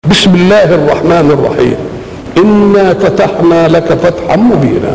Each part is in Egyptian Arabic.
بسم الله الرحمن الرحيم إنا فتحنا لك فتحا مبينا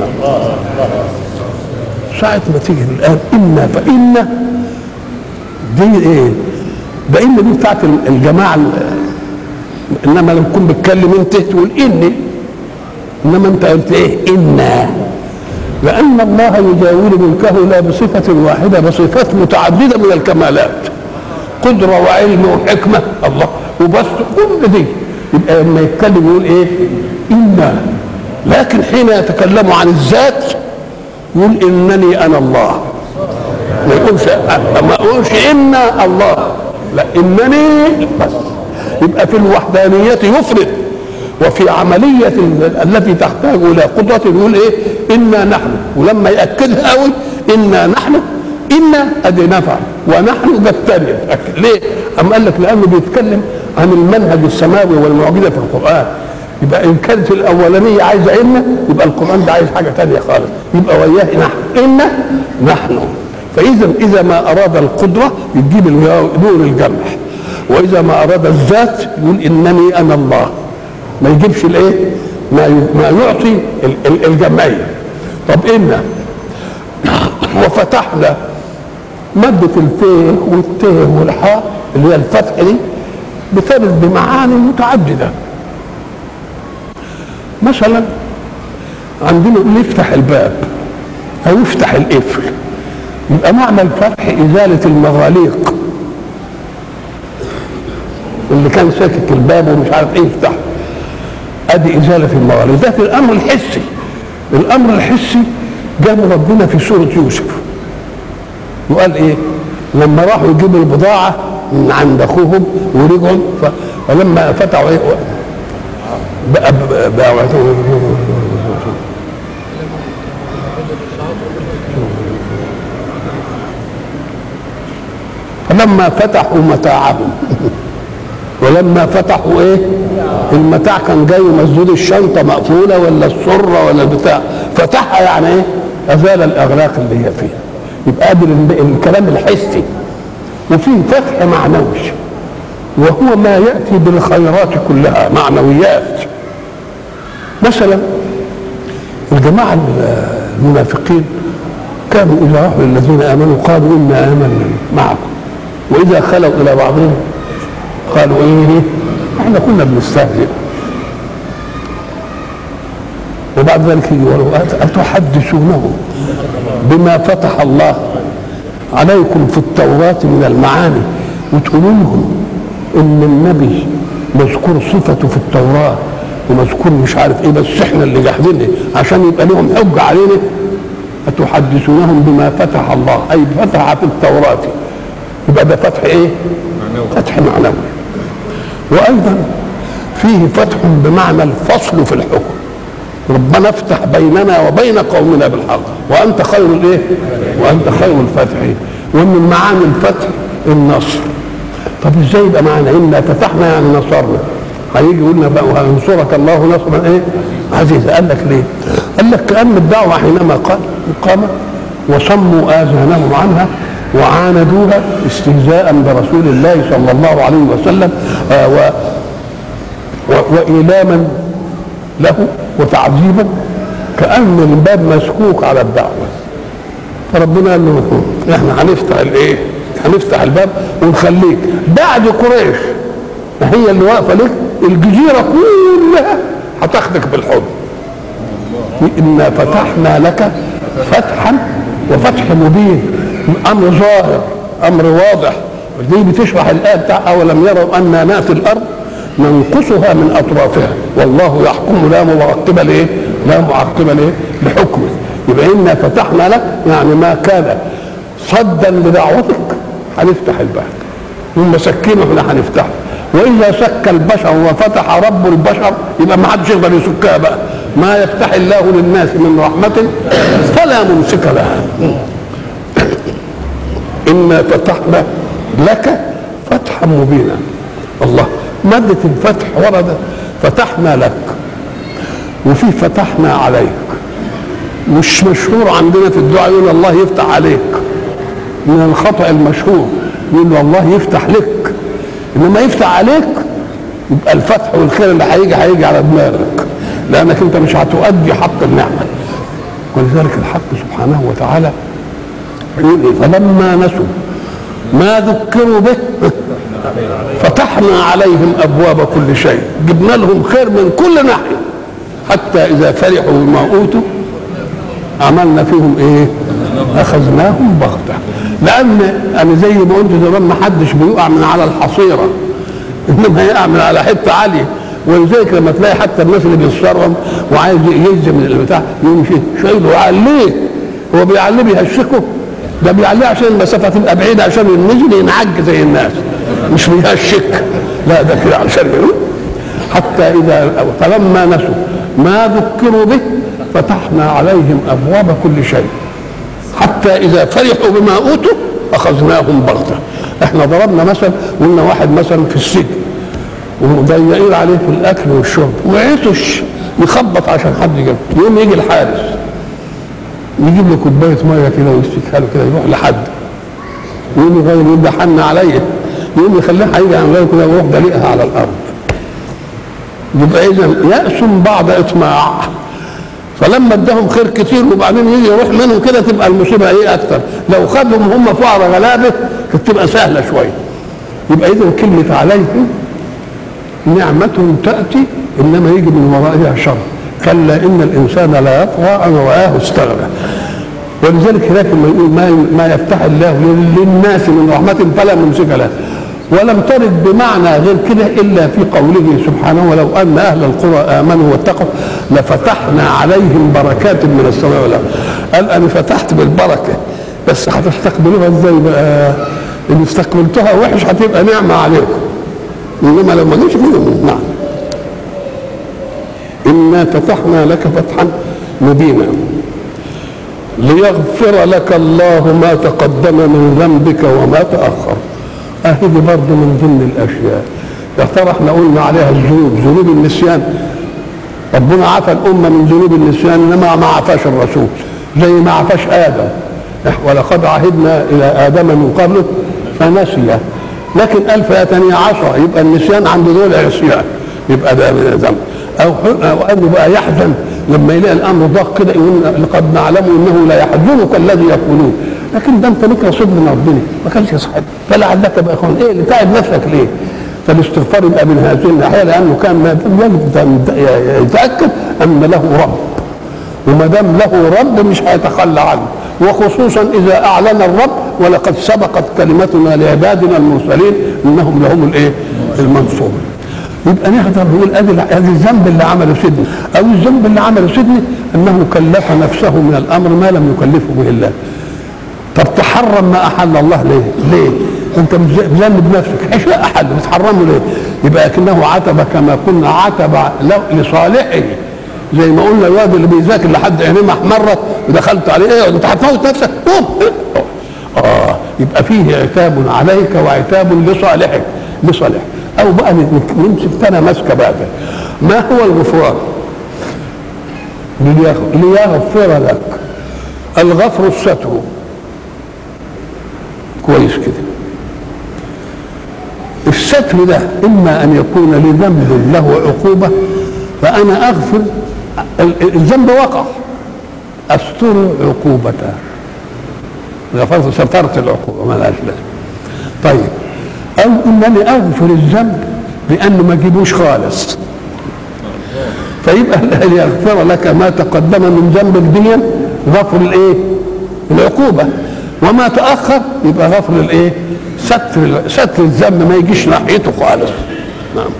ساعة ما تيجي الآن إنا فإنا دي إيه؟ ده إن دي بتاعت الجماعة إنما لما تكون بتكلم أنت تقول إني إنما أنت قلت إيه؟ إنا لأن الله يجاور ملكه لا بصفة واحدة بصفات متعددة من الكمالات قدرة وعلم وحكمة الله وبس كل دي يبقى لما يتكلم يقول ايه إنا لكن حين يتكلم عن الذات يقول إنني أنا الله ما يقولش ما يقولش إنا الله لا إنني بس يبقى في الوحدانية يفرد وفي عملية التي تحتاج إلى قدرة يقول إيه إنا نحن ولما يأكدها قوي إنا نحن إنا أدي نفع ونحن ده الثانية ليه؟ أم قال لك لأنه بيتكلم عن المنهج السماوي والمعجزة في القرآن يبقى إن كانت الأولانية عايزة إنا يبقى القرآن ده عايز حاجة ثانية خالص يبقى وياه نحن إنا نحن فإذا إذا ما أراد القدرة يجيب نور الجمع وإذا ما أراد الذات يقول إنني أنا الله ما يجيبش الايه ما ما يعطي الجمعيه طب إنا وفتحنا مادة الفيه والتيه والحاء اللي هي الفتح دي بترد بمعاني متعددة مثلا عندنا يفتح الباب أو يفتح القفل يبقى معنى الفتح إزالة المغاليق اللي كان ساكت الباب ومش عارف ايه يفتحه ادي ازاله المغاليق ده في الامر الحسي الامر الحسي جابه ربنا في سوره يوسف وقال ايه لما راحوا يجيبوا البضاعه من عند اخوهم ورجعوا فلما فتحوا ايه بقى بقى فلما فتحوا متاعهم ولما فتحوا ايه المتاع كان جاي مسدود الشنطه مقفوله ولا السره ولا البتاع فتحها يعني ايه ازال الاغلاق اللي هي فيها يبقى قادر الكلام الحسي وفي فتح معنوي وهو ما ياتي بالخيرات كلها معنويات مثلا الجماعه المنافقين كانوا اذا راحوا للذين امنوا قالوا انا امنا معكم واذا خلوا الى بعضهم قالوا ايه احنا كنا بنستهزئ وبعد ذلك يقولوا أتحدثونه بما فتح الله عليكم في التوراة من المعاني وتقولوا لهم إن النبي مذكور صفته في التوراة ومذكور مش عارف إيه بس إحنا اللي جاحدينه عشان يبقى لهم حجة علينا أتحدثونهم بما فتح الله أي فتح في التوراة يبقى ده فتح إيه؟ فتح معنوي وايضا فيه فتح بمعنى الفصل في الحكم ربنا افتح بيننا وبين قومنا بالحق وانت خير الايه وانت خير الفاتحين ومن معاني الفتح النصر طب ازاي يبقى معنا انا فتحنا يعني نصرنا هيجي يقول لنا بقى وينصرك الله نصرا ايه عزيزا قال لك ليه قال لك كان الدعوه حينما قال قام وصموا اذانهم عنها وعاندوها استهزاء برسول الله صلى الله عليه وسلم آه و و وإيلاما له وتعذيبا كأن الباب مسكوك على الدعوة فربنا قال له احنا هنفتح الايه؟ هنفتح الباب ونخليك بعد قريش هي اللي واقفه لك الجزيره كلها هتاخدك بالحضن انا فتحنا لك فتحا وفتح مبين امر ظاهر امر واضح دي بتشرح الايه بتاع اولم يروا انا ناتي الارض ننقصها من اطرافها والله يحكم لا معقب لايه؟ لا معقب لايه؟ لحكمه يبقى انا فتحنا لك يعني ما كان صدا لدعوتك هنفتح الباب والمساكين احنا هنفتحها واذا سك البشر وفتح رب البشر يبقى ما حدش يقدر يسكها بقى ما يفتح الله للناس من رحمه فلا ممسك لها إنا فتحنا لك فتحا مبينا الله مادة الفتح وردت فتحنا لك وفي فتحنا عليك مش مشهور عندنا في الدعاء يقول الله يفتح عليك من الخطأ المشهور يقول له الله يفتح لك انما يفتح عليك يبقى الفتح والخير اللي هيجي هيجي على دماغك لانك انت مش هتؤدي حق النعمه ولذلك الحق سبحانه وتعالى يقول إيه؟ فلما نسوا ما ذكروا به فتحنا عليهم ابواب كل شيء جبنا لهم خير من كل ناحيه حتى اذا فرحوا بما اوتوا عملنا فيهم ايه اخذناهم بغته لان انا زي ما قلت زمان ما حدش بيقع من على الحصيره انما يقع من على حته عاليه ولذلك لما تلاقي حتى الناس اللي بيصرهم وعايز يهزم البتاع يقوم شايله ويعليه هو بيعليه بيهشكه ده بيعليه عشان المسافه تبقى بعيده عشان النزل ينعج زي الناس مش بيهشك لا ده كده عشان حتى اذا فلما نسوا ما ذكروا به فتحنا عليهم ابواب كل شيء حتى اذا فرحوا بما اوتوا اخذناهم بغته احنا ضربنا مثل قلنا واحد مثلا في السجن ومضيقين عليه في الاكل والشرب وعطش يخبط عشان حد يجيب يقوم يجي الحارس يجيب له كوبايه ميه كده ويستكها له كده يروح لحد يقول له الراجل يقول ده حن عليا يقوم يخليه هيجي عن غيره كده ويروح دليقها على الارض يبقى اذا يأس بعد اطماع فلما اداهم خير كتير وبعدين يجي يروح منهم كده تبقى المصيبه ايه اكتر لو خدهم هم فقراء غلابه كانت تبقى سهله شويه يبقى اذا كلمه عليهم نعمة تأتي إنما يجي من ورائها شر كلا إن الإنسان لا يطغى أن رآه استغنى ولذلك هناك لما يقول ما ما يفتح الله للناس من رحمة فلا ممسك له ولم ترد بمعنى غير كده إلا في قوله سبحانه ولو أن أهل القرى آمنوا واتقوا لفتحنا عليهم بركات من السماء والأرض قال أنا فتحت بالبركة بس هتستقبلوها ازاي بقى؟ إن استقبلتوها وحش هتبقى نعمة عليكم انما لو ما جاش منهم نعم انا فتحنا لك فتحا مبينا ليغفر لك الله ما تقدم من ذنبك وما تاخر اهي دي برضه من ضمن الاشياء يا ترى احنا قلنا عليها الذنوب ذنوب النسيان ربنا عفى الامه من ذنوب النسيان انما ما عفاش الرسول زي ما عفاش ادم ولقد عهدنا الى ادم من قبله فنسي لكن قال فاتني عشرة يبقى النسيان عند دول عصيان يبقى ده ذنب او او انه بقى يحزن لما يلاقي الامر ضاق كده يقول لقد نعلم انه لا يحزنك الذي يقولون لكن ده انت لك رصيد من ربنا ما كانش يصحب فلعلك بقى يكون ايه اللي تعب نفسك ليه؟ فالاستغفار يبقى من هذه الناحيه لانه كان ما يجب يتاكد ان له رب وما دام له رب مش هيتخلى عنه وخصوصا اذا اعلن الرب ولقد سبقت كلمتنا لعبادنا المرسلين انهم لهم الايه؟ المنصور. يبقى نقدر نقول ادي ادي الذنب اللي عمله سيدنا او الذنب اللي عمله سيدنا انه كلف نفسه من الامر ما لم يكلفه به الله. طب تحرم ما احل الله ليه؟ ليه؟ انت مذنب نفسك اشياء احل بتحرمه ليه؟ يبقى لكنه عتب كما قلنا عتب لصالحه زي ما قلنا الواد اللي بيذاكر لحد عينيه محمرت ودخلت عليه ايه انت هتموت نفسك قوم اه يبقى فيه عتاب عليك وعتاب لصالحك لصالحك او بقى نمسك تنا ماسكه بقى ما هو الغفران؟ ليغفر لك الغفر الستر كويس كده الستر ده اما ان يكون لذنب له عقوبه فانا اغفر الذنب وقع استر عقوبته غفرت سترت العقوبه ما لهاش لازمه طيب او انني اغفر الذنب بانه ما اجيبوش خالص فيبقى ليغفر لك ما تقدم من ذنبك دي غفر الايه؟ العقوبه وما تاخر يبقى غفر الايه؟ ستر ستر الذنب ما يجيش ناحيته خالص نعم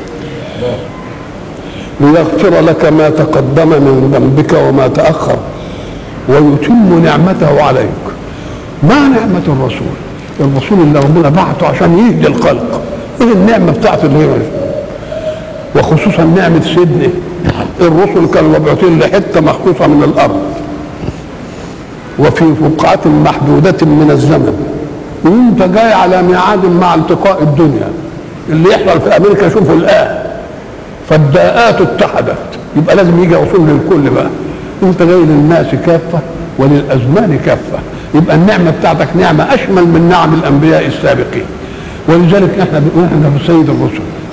ليغفر لك ما تقدم من ذنبك وما تاخر ويتم نعمته عليك ما نعمة الرسول الرسول اللي ربنا بعته عشان يهدي الخلق ايه النعمة بتاعته اللي هي وخصوصا نعمة سيدنا الرسل كانوا مبعوثين لحتة مخصوصة من الأرض وفي فقعة محدودة من الزمن وانت جاي على ميعاد مع التقاء الدنيا اللي يحصل في امريكا شوفوا الان فالداءات اتحدت يبقى لازم يجي رسول للكل بقى انت جاي للناس كافه وللازمان كافه يبقى النعمه بتاعتك نعمه اشمل من نعم الانبياء السابقين ولذلك احنا بنقول احنا في سيد الرسل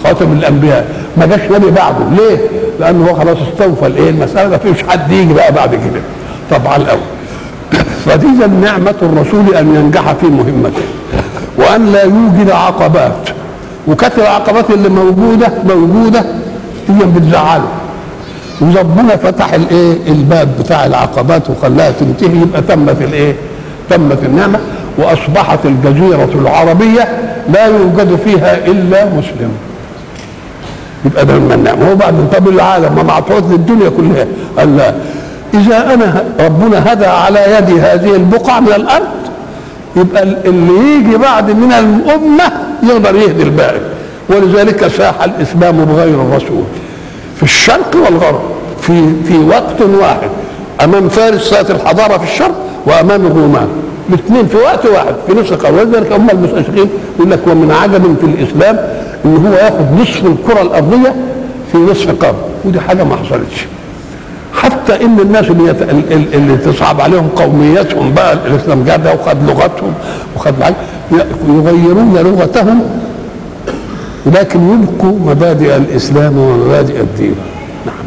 خاتم الانبياء ما جاش نبي بعده ليه؟ لانه هو خلاص استوفى الايه المساله ما فيش حد يجي بقى بعد كده طبعا الاول فدي نعمة الرسول أن ينجح في مهمته وأن لا يوجد عقبات وكانت العقبات اللي موجودة موجودة هي بتزعله وربنا فتح الايه الباب بتاع العقبات وخلاها تنتهي يبقى تمت الايه تمت النعمه واصبحت الجزيره العربيه لا يوجد فيها الا مسلم يبقى ده من النعمه هو بعد طب العالم ما معطوط للدنيا كلها قال لا اذا انا ربنا هدى على يدي هذه البقعه من الارض يبقى اللي يجي بعد من الامه يقدر يهدي الباقي ولذلك ساح الاسلام بغير الرسول في الشرق والغرب في في وقت واحد امام فارس ساعه الحضاره في الشرق وامام الرومان الاثنين في وقت واحد في نفس القرن ولذلك هم المستشرقين يقول لك ومن عجب في الاسلام ان هو ياخذ نصف الكره الارضيه في نصف قرن ودي حاجه ما حصلتش حتى ان الناس اللي يت... اللي تصعب عليهم قوميتهم بقى الاسلام جاب ده وخد لغتهم وخد معاك يغيرون لغتهم ولكن يبقوا مبادئ الاسلام ومبادئ الدين نعم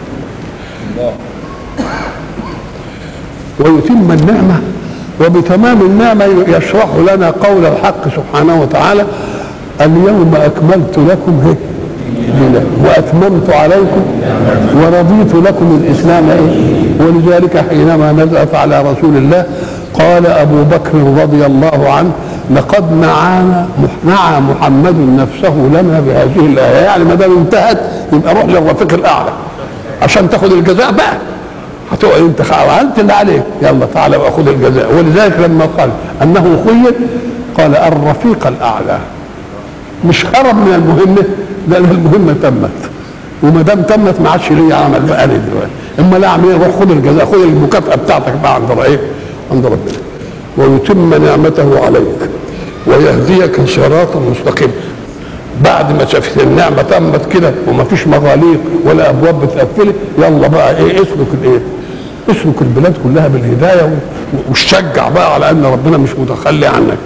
ويتم النعمه وبتمام النعمه يشرح لنا قول الحق سبحانه وتعالى اليوم اكملت لكم هيك واتممت عليكم ورضيت لكم الاسلام ايه ولذلك حينما نزلت على رسول الله قال ابو بكر رضي الله عنه لقد نعانا نعى محمد نفسه لنا بهذه الايه يعني ما دام انتهت يبقى روح للرفيق الاعلى عشان تاخد الجزاء بقى هتقعد انت عملت اللي عليك يلا تعالى واخذ الجزاء ولذلك لما قال انه خير قال الرفيق الاعلى مش هرب من المهمه لان المهمه تمت وما دام تمت ما عادش ليا عمل بقى انا دلوقتي اما لا اعمل ايه روح خد الجزاء خد المكافاه بتاعتك بقى عند ايه عند ربنا ويتم نعمته عليك ويهديك صراطا مستقيما بعد ما شافت النعمه تمت كده وما فيش مغاليق ولا ابواب بتقفلك يلا بقى ايه اسلك الايه اسلك البلاد كلها بالهدايه وشجع بقى على ان ربنا مش متخلي عنك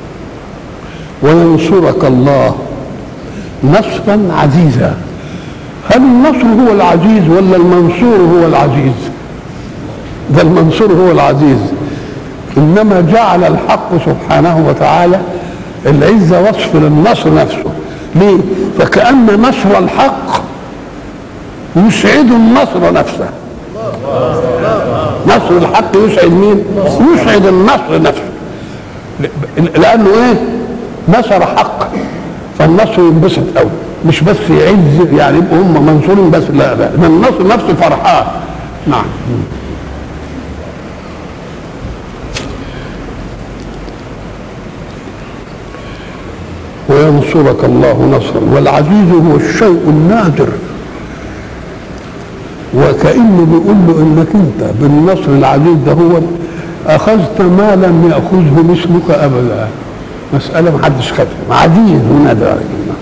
وينصرك الله نصرا عزيزا هل النصر هو العزيز ولا المنصور هو العزيز ده المنصور هو العزيز انما جعل الحق سبحانه وتعالى العزه وصف للنصر نفسه ليه فكأن نصر الحق يسعد النصر نفسه نصر الحق يسعد مين يسعد النصر نفسه لانه ايه نصر حق فالنصر ينبسط قوي مش بس يعز يعني يبقوا هم منصورين بس لا لا ده النصر نفسه فرحان نعم وينصرك الله نصرا والعزيز هو الشيء النادر وكأنه بيقول له انك انت بالنصر العزيز ده هو اخذت ما لم ياخذه مثلك ابدا مسألة ما حدش خدها عزيز ونادر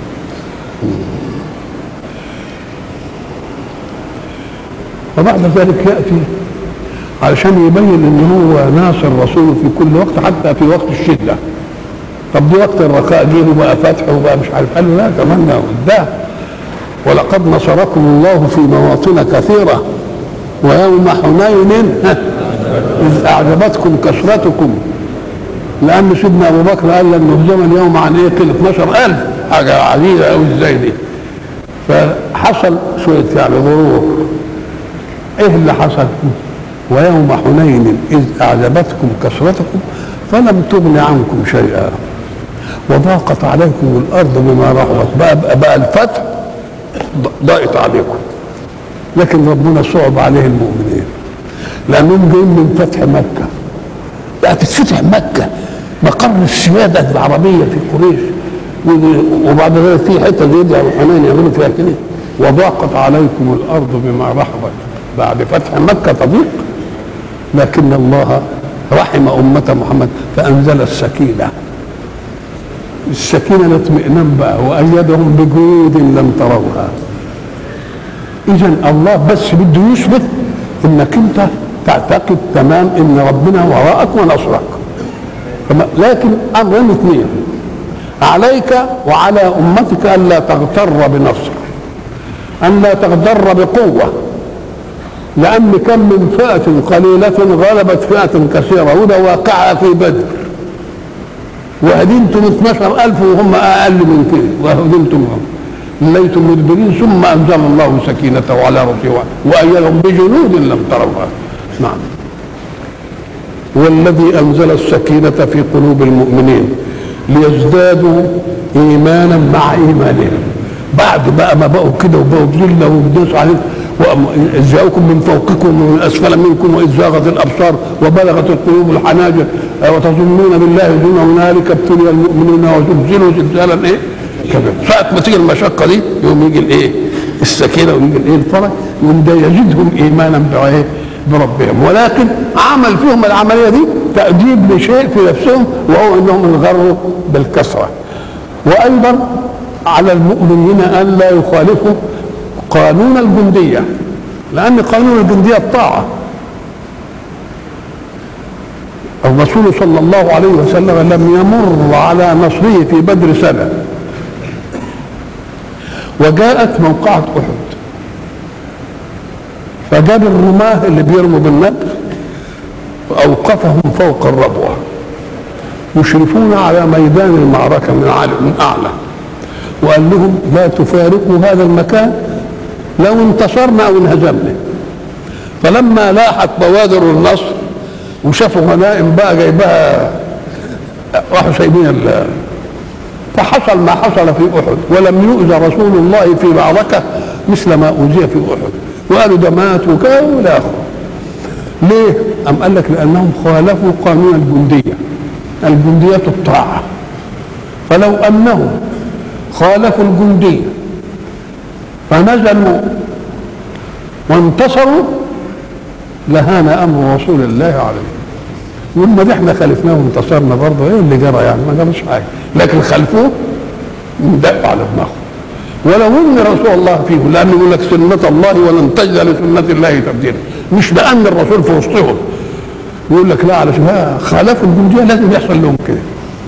وبعد ذلك يأتي علشان يبين ان هو ناصر رسوله في كل وقت حتى في وقت الشده طب دي وقت الرخاء جه وبقى فتح وبقى مش عارف قال له لا كمان ده ولقد نصركم الله في مواطن كثيره ويوم حنين اذ اعجبتكم كثرتكم لان سيدنا ابو بكر قال لن نهزم اليوم عن ايه قيل 12000 حاجه عزيزه قوي ازاي دي فحصل شويه يعني ظروف ايه اللي حصل ويوم حنين اذ اعجبتكم كثرتكم فلم تغن عنكم شيئا وضاقت عليكم الارض بما رحبت بقى, بقى الفتح ضاقت عليكم لكن ربنا صعب عليه المؤمنين لانهم جايين من فتح مكه بقى تتفتح مكه مقر السياده العربيه في قريش وبعد ذلك في حته زي دي ابو حنين يعملوا فيها كده وضاقت عليكم الارض بما رحبت بعد فتح مكه تضيق لكن الله رحم أمة محمد فأنزل السكينة السكينة الاطمئنان بقى وأيدهم بجنود لم تروها إذا الله بس بده يثبت إنك أنت تعتقد تمام إن ربنا وراءك ونصرك لكن أمرين اثنين عليك وعلى امتك الا تغتر بنصر ان لا تغتر بقوه لان كم من فئه قليله غلبت فئه كثيره وده واقعها في بدر وهدمتم 12000 وهم اقل من كده وهدمتم ليتم مدبرين ثم انزل الله سكينته على رسوله وايدهم بجنود لم تروها نعم والذي انزل السكينه في قلوب المؤمنين ليزدادوا ايمانا مع ايمانهم بعد بقى ما بقوا كده وبقوا ذله وبدوس عليهم وإذ جاءكم من فوقكم ومن اسفل منكم واذ زاغت الابصار وبلغت القلوب الحناجر وتظنون بالله ظن هنالك ابتلي المؤمنون وزلزلوا زلزالا ايه؟ كبير ساعة ما تيجي المشقة دي يوم يجي الايه؟ السكينة ويجي الايه؟ الفرج يوم ده يزيدهم ايمانا بايه؟ بربهم ولكن عمل فيهم العملية دي تأديب لشيء في نفسهم وهو انهم انغروا بالكثرة وايضا على المؤمنين ان لا يخالفوا قانون الجندية لأن قانون الجندية الطاعة الرسول صلى الله عليه وسلم لم يمر على نصره في بدر سنة وجاءت موقعة أحد فجاب الرماة اللي بيرموا بالنبل وأوقفهم فوق الربوة يشرفون على ميدان المعركة من أعلى من أعلى وقال لهم لا تفارقوا هذا المكان لو انتصرنا او انهزمنا فلما لاحت بوادر النصر وشافوا غنائم بقى جايبها راحوا سايبين فحصل ما حصل في احد ولم يؤذى رسول الله في معركه مثل ما اوذي في احد وقالوا ده مات وكذا والى اخره ليه؟ أم قال لك لأنهم خالفوا قانون الجندية الجندية الطاعة فلو أنهم خالفوا الجندية فنزلوا وانتصروا لهان امر رسول الله عليه ولما دي احنا خالفناه وانتصرنا برضه ايه اللي جرى يعني ما جراش حاجه لكن خلفوه دق على دماغه ولو ان رسول الله فيه لانه يقول لك سنه الله ولن تجد لسنه الله تبديلا مش لان الرسول في وسطهم يقول لك لا علشان ها خالفوا الجنديه لازم يحصل لهم كده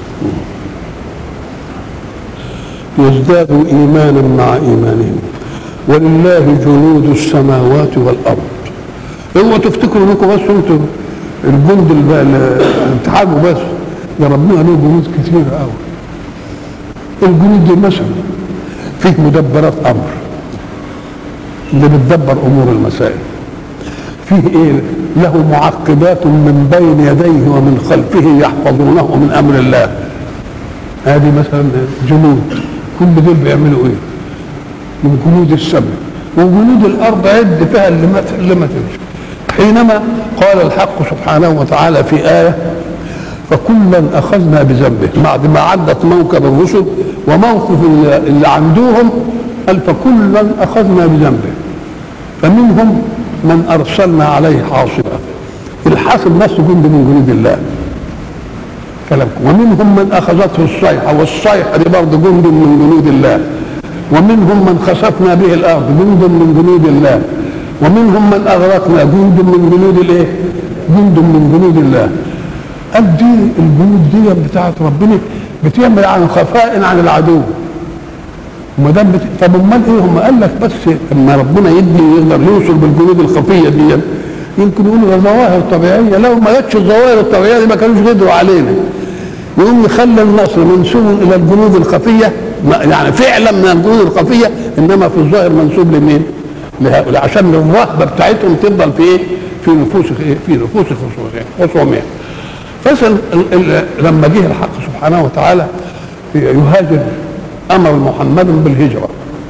يزدادوا ايمانا مع ايمانهم ولله جنود السماوات والارض اوعوا تفتكروا انكم بس انتوا الجند اللي بتحاربوا بس يا ربنا له جنود كتير قوي الجنود دي مثلا فيه مدبرات امر اللي بتدبر امور المسائل فيه ايه له معقبات من بين يديه ومن خلفه يحفظونه من امر الله هذه مثلا جنود كل دول بيعملوا ايه من جنود السماء وجنود الارض عد فيها اللي ما اللي ما تمشي حينما قال الحق سبحانه وتعالى في ايه فكلا اخذنا بذنبه بعد ما عدت موكب الرسل وموقف اللي عندهم قال فكلا اخذنا بذنبه فمنهم من ارسلنا عليه حاصبا الحاصب نفسه جند من جنود الله كلامكم ومنهم من اخذته الصيحه والصيحه دي برضه جند من جنود الله ومنهم من خسفنا به الارض جند من جنود الله ومنهم من اغرقنا جند من جنود الايه؟ جند من جنود الله قال دي الجنود دي بتاعت ربنا بتعمل عن خفاء عن العدو وما دام بت... طب امال ايه هم قال لك بس اما ربنا يدي يقدر يوصل بالجنود الخفيه دي يمكن يقولوا ده ظواهر طبيعيه لو ما جاتش الظواهر الطبيعيه دي ما كانوش قدروا علينا يقوم يخلي النصر منسوب الى الجنود الخفيه يعني فعلا من الجنود الخفيه انما في الظاهر منسوب لمين؟ لهؤلاء عشان الرهبه بتاعتهم تفضل في ايه؟ في نفوس في نفوس خصومهم فاسال لما جه الحق سبحانه وتعالى يهاجر امر محمد بالهجره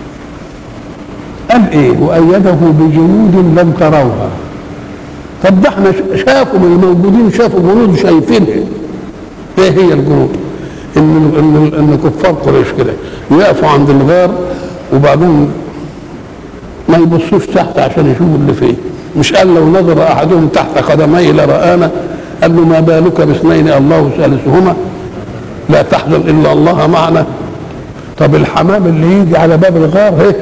قال ايه وايده بجنود لم تروها طب ده احنا شافوا من الموجودين شافوا جنود شايفينها ايه هي الجنود ان ان ان كفار قريش كده يقفوا عند الغار وبعدين ما يبصوش تحت عشان يشوفوا اللي فيه مش قال لو نظر احدهم تحت قدميه لرانا قال له ما بالك باثنين الله ثالثهما لا تحزن الا الله معنا طب الحمام اللي يجي على باب الغار ايه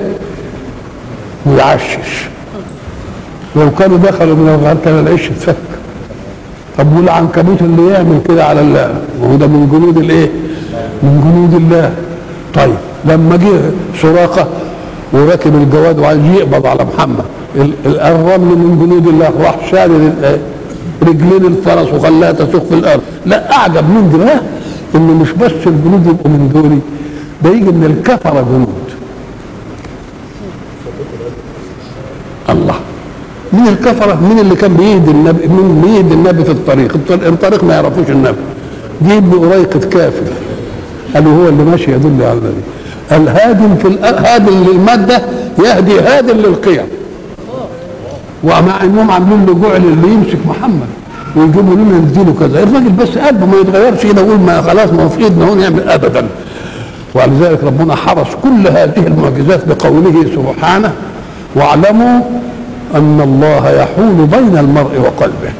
ويعشش لو كانوا دخلوا من الغار كان العش اتفك طب والعنكبوت اللي يعمل كده على وهو ده من جنود الايه من جنود الله طيب لما جه سراقه وراكب الجواد وعايز يقبض على محمد ال- ال- الرمل من جنود الله راح شال ال- رجلين الفرس وخلاها تسوق في الارض لا اعجب من ده بقى ان مش بس الجنود يبقوا من دول ده يجي من الكفره جنود الله مين الكفره مين اللي كان بيهدي النبي مين بيهدي النبي في الطريق الطريق, الطريق ما يعرفوش النبي دي ابن أريقة كافر قالوا هو اللي ماشي يدل على النبي الهادم في الأ- هادم للمادة يهدي هادم للقيم ومع انهم عاملين له جعل اللي يمسك محمد ويجيبوا لنا نديله كذا الراجل بس قلبه ما يتغيرش كده يقول ما خلاص ما هو في ايدنا هو نعمل ابدا ولذلك ربنا حرس كل هذه المعجزات بقوله سبحانه واعلموا ان الله يحول بين المرء وقلبه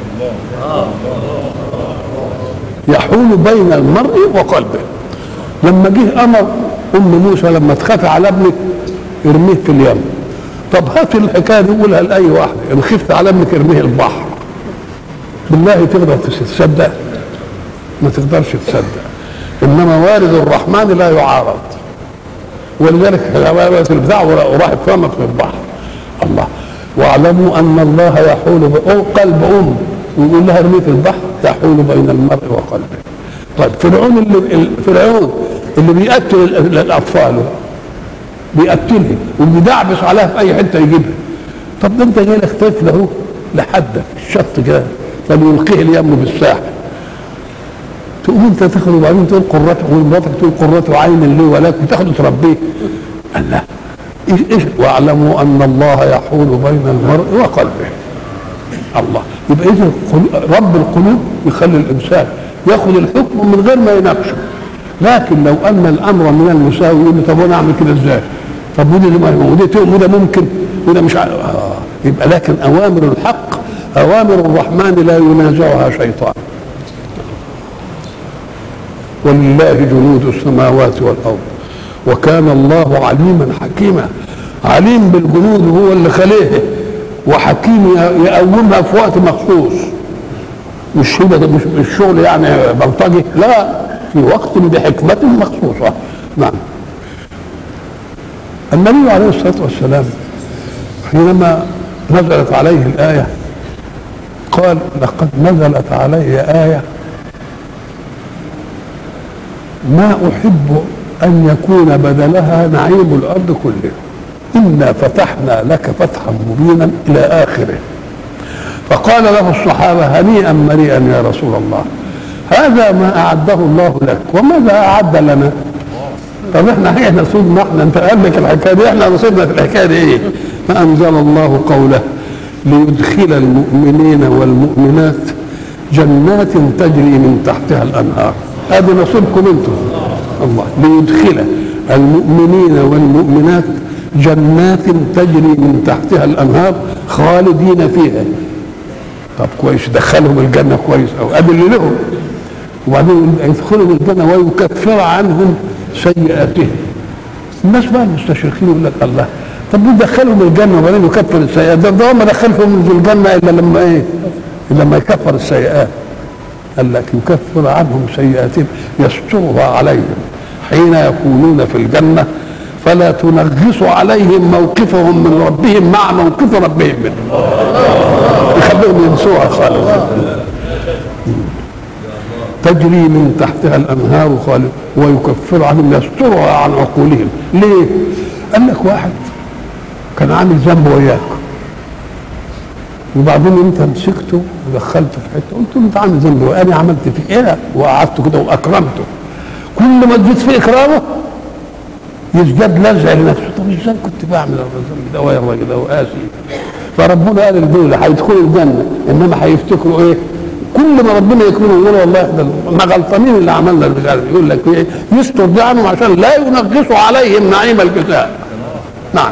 يحول بين المرء وقلبه لما جه امر ام موسى لما تخافي على ابنك ارميه في اليم طب هات الحكايه دي قولها لاي واحد ان خفت على ابنك ارميه البحر بالله تقدر تصدق ما تقدرش تصدق انما وارد الرحمن لا يعارض ولذلك في البتاع وراح اترمت في البحر الله واعلموا ان الله يحول ب- أو قلب ام ويقول لها ارميه في البحر يحول بين المرء وقلبه طيب فرعون اللي فرعون اللي بيقتل ال- الاطفال بيقتلها وبيدعبس عليها في اي حته يجيبها طب ده انت جاي لك طفل اهو لحدك الشط كده فليلقيه اليم بالساحل تقوم انت تاخده وبعدين تقول قرته ومراتك تقول قرته عين لي ولك وتاخده تربيه قال لا ايش ايش واعلموا ان الله يحول بين المرء وقلبه الله يبقى اذا القلو- رب القلوب يخلي الانسان ياخذ الحكم من غير ما يناقشه لكن لو ان الامر من المساوي يقول لي طب وانا اعمل كده ازاي؟ طب ودي ما- ودي تؤم وده ممكن وده مش ع- آه. يبقى لكن اوامر الحق اوامر الرحمن لا ينازعها شيطان ولله جنود السماوات والارض وكان الله عليما حكيما عليم بالجنود هو اللي خليه وحكيم ي- يقومها في وقت مخصوص مش هو مش مش الشغل يعني بلطجي لا في وقت بحكمة مخصوصة نعم النبي عليه الصلاة والسلام حينما نزلت عليه الآية قال لقد نزلت علي آية ما أحب أن يكون بدلها نعيم الأرض كله إنا فتحنا لك فتحا مبينا إلى آخره فقال له الصحابة هنيئا مريئا يا رسول الله هذا ما أعده الله لك وماذا أعد لنا طب احنا ايه نصيبنا احنا انت قال لك الحكايه دي احنا نصيبنا في الحكايه دي ايه؟ فانزل الله قوله ليدخل المؤمنين والمؤمنات جنات تجري من تحتها الانهار هذا نصيبكم انتم الله ليدخل المؤمنين والمؤمنات جنات تجري من تحتها الانهار خالدين فيها طب كويس دخلهم الجنه كويس او ادي اللي لهم وبعدين يدخلوا الجنه ويكفر عنهم سيئاتهم الناس بقى المستشرقين يقول لك الله طب يدخلهم الجنه وبعدين يكفر السيئات ده ده ما دخلهم في الجنه الا لما ايه؟ الا لما يكفر السيئات قال لك يكفر عنهم سيئاتهم يسترها عليهم حين يكونون في الجنه فلا تنغص عليهم موقفهم من ربهم مع موقف ربهم منهم يخليهم ينسوها خالص تجري من تحتها الانهار خالد ويكفر عنهم يسترها عن عقولهم ليه؟ قال لك واحد كان عامل ذنب وياك وبعدين انت مسكته ودخلته في حته قلت له انت عامل ذنب وانا عملت فيك ايه وقعدته كده واكرمته كل ما تزيد في اكرامه يزداد لزع لنفسه طب ازاي كنت بعمل الذنب ده ويا الراجل ده وقاسي فربنا قال لدول هيدخلوا الجنه انما هيفتكروا ايه؟ كل ما ربنا يكرمهم يقول والله احنا ما غلطانين اللي عملنا الرجال يقول لك ايه؟ يستر ده عنهم عشان لا ينغصوا عليهم نعيم الكتاب نعم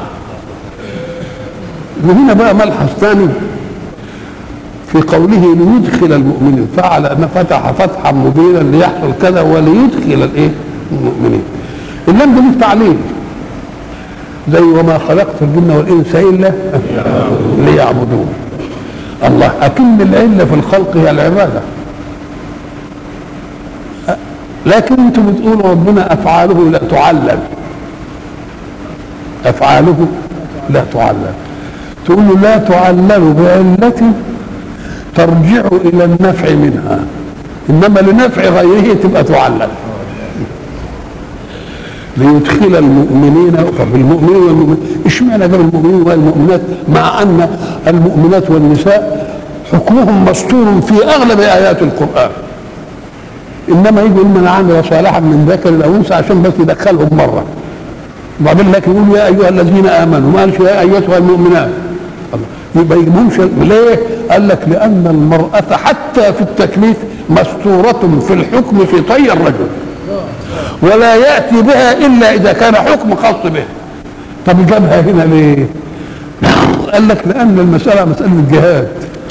وهنا بقى ملحظ ثاني في قوله ليدخل المؤمنين فعل ان فتح فتحا مبينا ليحصل كذا وليدخل الايه؟ المؤمنين اللام دي للتعليل زي وما خلقت الجن والانس الا ليعبدون الله اكن العله في الخلق هي العباده لكن انتم بتقولوا ربنا افعاله لا تعلم افعاله لا تعلم تقول لا تعلل بعلة ترجع الى النفع منها انما لنفع غيره تبقى تعلل ليدخل المؤمنين طب المؤمنين والمؤمنات اشمعنى جاب المؤمنين والمؤمنات مع ان المؤمنات والنساء حكمهم مستور في اغلب ايات القران انما يجي يقول من عمل صالحا من ذكر او انثى عشان بس يدخلهم مره وبعدين لكن يقول يا ايها الذين امنوا ما قالش يا ايتها المؤمنات يبقى يجيبهمش ليه؟ قال لك لان المراه حتى في التكليف مستوره في الحكم في طي الرجل ولا ياتي بها الا اذا كان حكم خاص به طب جابها هنا ليه؟ قال لك لان المساله مساله جهاد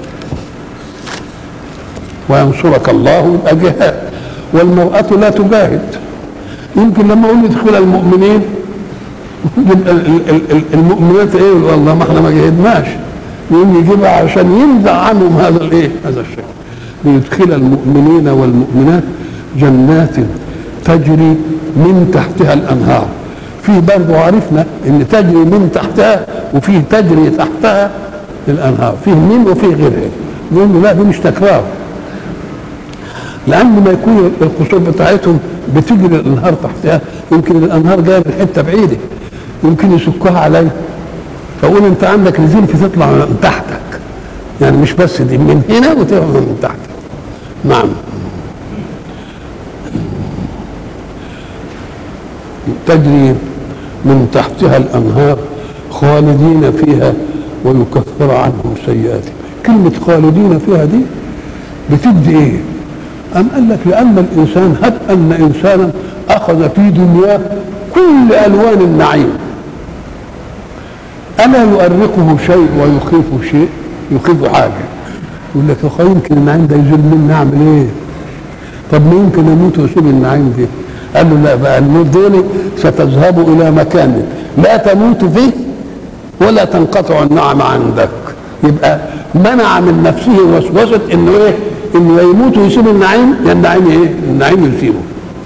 وينصرك الله يبقى جهاد والمرأة لا تجاهد يمكن لما اقول ادخل المؤمنين يبقى المؤمنات ايه والله ما احنا ما جهدناش يقوم يجيبها عشان ينزع عنهم هذا الايه هذا الشيء ليدخل المؤمنين والمؤمنات جنات تجري من تحتها الانهار في برضه عرفنا ان تجري من تحتها وفيه تجري تحتها الانهار فيه من وفيه غيرها نقول لا دي مش تكرار لان ما يكون القصور بتاعتهم بتجري الانهار تحتها يمكن الانهار جايه من حته بعيده يمكن يسكوها عليا فاقول انت عندك نزيل تطلع من تحتك يعني مش بس دي من هنا وتطلع من تحتك نعم تجري من تحتها الانهار خالدين فيها ويكفر عنهم سيئاتهم كلمة خالدين فيها دي بتدي ايه؟ أم قال لك لأن الإنسان هب أن إنسانا أخذ في دنياه كل ألوان النعيم ألا يؤرقه شيء ويخيفه شيء يخيفه حاجة يقول لك يا أخي يمكن النعيم ده يزول مني أعمل إيه؟ طب ما يمكن أموت وأسيب النعيم دي قال له لا بقى الموت دي ستذهب إلى مكان لا تموت فيه ولا تنقطع النعم عندك يبقى منع من نفسه وسوسة انه ايه؟ انه يموت ويسيب النعيم يا النعيم ايه؟ النعيم يسيبه.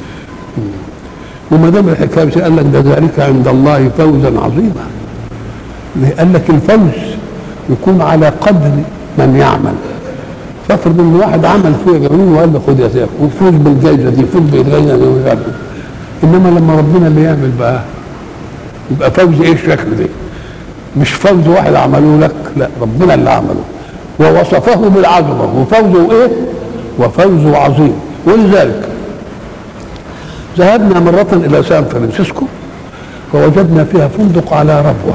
وما دام الحكايه قال لك ده ذلك عند الله فوزا عظيما. قال لك الفوز يكون على قدر من يعمل. فافرض ان واحد عمل فيه جميل وقال له خد يا سيف وفوز بالجائزه دي فوز بالجائزه دي انما لما ربنا اللي يعمل بقى يبقى فوز ايه الشكل ده؟ مش فوز واحد عمله لك لا ربنا اللي عمله ووصفه بالعظمه وفوزه ايه وفوزه عظيم ولذلك ذهبنا مرة إلى سان فرانسيسكو فوجدنا فيها فندق على ربوة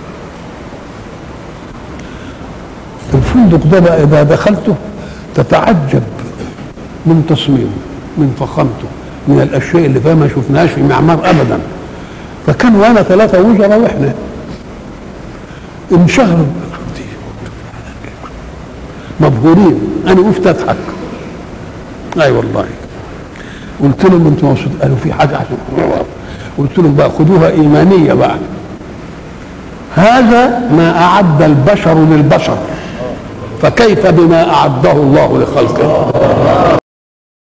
الفندق ده بقى إذا دخلته تتعجب من تصميمه من فخامته من الأشياء اللي فيها ما شفناهاش في معمار أبدا فكان وانا ثلاثة وزراء واحنا انشهروا مبهورين انا وقفت اضحك اي والله قلت لهم انتم مبسوطين قالوا في حاجه عشان قلت لهم بقى خدوها ايمانيه بقى هذا ما اعد البشر للبشر فكيف بما اعده الله لخلقه